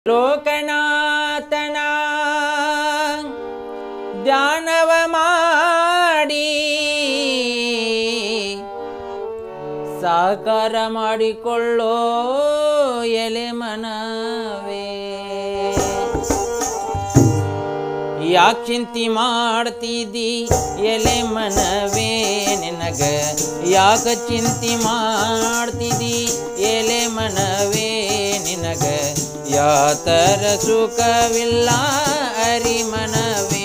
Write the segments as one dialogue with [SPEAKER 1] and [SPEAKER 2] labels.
[SPEAKER 1] ಲೋಕನಾಥನ ಧ್ಯಾನವ ಮಾಡಿ ಸಾಕಾರ ಮಾಡಿಕೊಳ್ಳೋ ಎಲೆ ಮನವೇ ಯಾಕೆ ಚಿಂತಿ ಮಾಡ್ತಿದ್ದಿ ಎಲೆ ಮನವೇ ನಿನಗ ಯಾಕ ಚಿಂತಿ ಮಾಡ್ತಿದ್ದಿ ಎಲೆ ಮನವೇ ನಿನಗ ಯಾತರ ಸುಖವಿಲ್ಲ ಅರಿ ಮನವೇ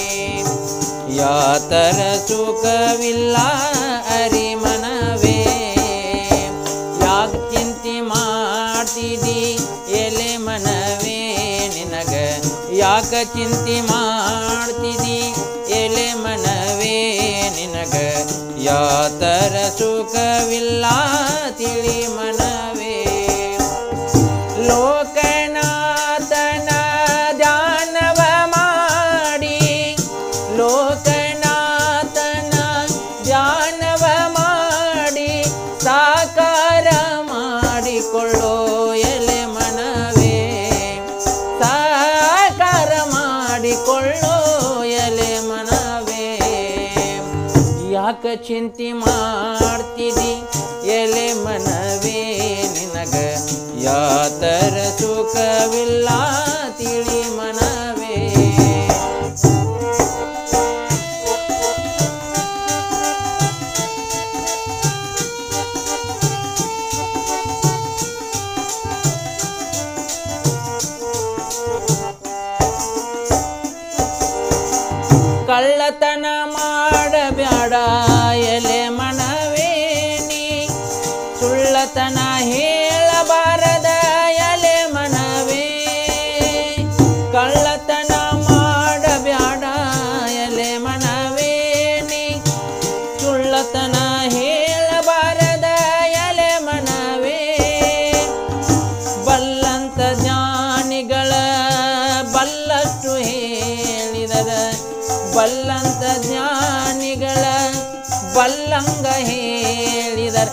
[SPEAKER 1] ಯಾತರ ಸುಖವಿಲ್ಲ ಅರಿ ಮನವೇ ಯಾಕ ಚಿಂತಿ ಮಾಡ್ತಿದ್ದಿ ಎಲೆ ಮನವೇ ನಿನಗ ಯಾಕ ಚಿಂತಿ ಮಾಡ್ತಿದಿ ಎಲೆ ಮನವೇ ನಿನಗ ಯಾತರ ಸುಖವಿಲ್ಲ ತಿಳಿ ಮನವೇ ಲೋಕನಾಥನ ಧ್ಯಾನವ ಮಾಡಿ ಲೋಕನಾಥನ ಧ್ಯಾನವ ಮಾಡಿ ಸಾಕಾರ ಮಾಡಿಕೊಳ್ಳೋ ಎಲೆ ಮನವೇ ಸಾಕಾರ ಮಾಡಿಕೊಳ್ಳೋ ಎಲೆ ಮನವೇ ಯಾಕ ಚಿಂತೆ ಮಾಡ್ತಿದಿ ಎಲೆ ಮನವೇ ನಿನಗ ಯಾತರ ಸುಖವಿಲ್ಲ ತಿಳಿ ಮನವೇ ಕಳ್ಳತನ ಮಾಡಬ್ಯಾಡ ಎಲೆ ಮನವೇ ನೀ ಸುಳ್ಳತನ ಹೇಳಬಾರದ ಎಲೆ ಮನವೇ ಕಳ್ಳತನ ಮಾಡಬ್ಯಾಡ ಎಲೆ ಮನವೇ ನೀ ಸುಳ್ಳತನ ಹೇಳಬಾರದ ಎಲೆ ಮನವೇ ಬಲ್ಲಂತ ಜ್ಞಾನಿಗಳ ಬಲ್ಲಷ್ಟು ಹೇಳಿದರ ಬಲ್ಲಂತ ಜ್ಞಾನಿಗಳ ಬಲ್ಲಂಗ ಹೇಳಿದರ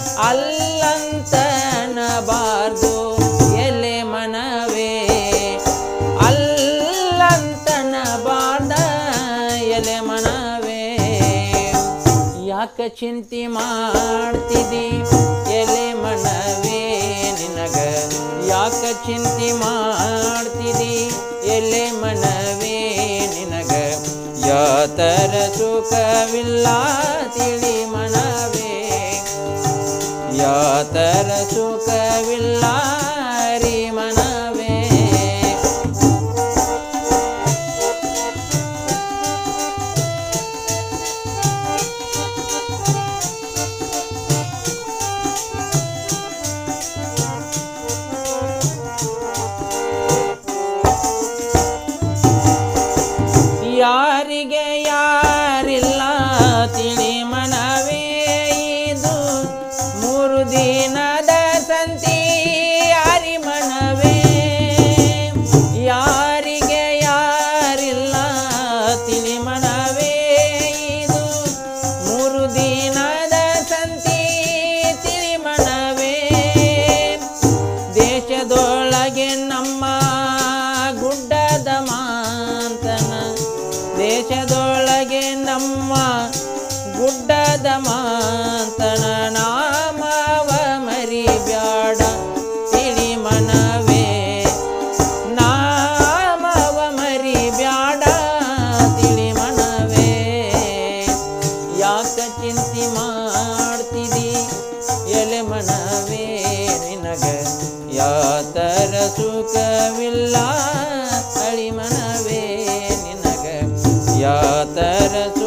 [SPEAKER 1] ಅಲ್ಲಂತನಬಾರ್ದು ಎಲೆ ಮನವೇ ಅಲ್ಲಂತನಬಾರ್ದ ಎಲೆ ಮನವೇ ಯಾಕ ಚಿಂತೆ ಮಾಡ್ತಿದಿ ಎಲೆ ಮನವೇ ನಿನಗ ಯಾಕ ಚಿಂತೆ ಮಾಡ್ತಿದಿ ಎಲೆ ಮನವೇ ನಿನಗ ಯಾತರ ಸುಖವಿಲ್ಲ ತಿಳಿ ಮನವೇ ಯಾತರ ಸುಖವಿಲ್ಲ ರೀ ಮನವೇ ಯಾರಿಗೆ ಯಾರಿಲ್ಲ ತಿಳಿ ಮನವೇ ಇದು ಮೂರು ದಿನದ ಸಂತಿ ಯಾರಿ ಮನವೇ ಯಾರಿಗೆ ಯಾರಿಲ್ಲ ತಿಳಿ ಮನವೇ ಇದು ಮೂರು ದಿನದ ಸಂತಿ ತಿಳಿ ಮನವೇ ದೇಶದೊಳಗೆ ನಮ್ಮ ಗುಡ್ಡದ ಮಾಂತನ ದೇಶದೊಳಗೆ ನಮ್ಮ ಗುಡ್ಡದ ಮಾಂತನ ನಾಮವ ಮರಿಬ್ಯಾಡ ತಿಳಿ ಮನವೇ ನಾಮವ ಮರಿಬ್ಯಾಡ ತಿಳಿ ಮನವೇ ಯಾಕ ಚಿಂತೆ ಮಾಡ್ತಿದಿ ಎಲೆ ಮನವೇ ನಿನಗ ಯಾತರ ಸುಖವಿಲ್ಲ ಅಳಿ ಮನವೇ ನಿನಗ ಯಾತರ ಸುಖ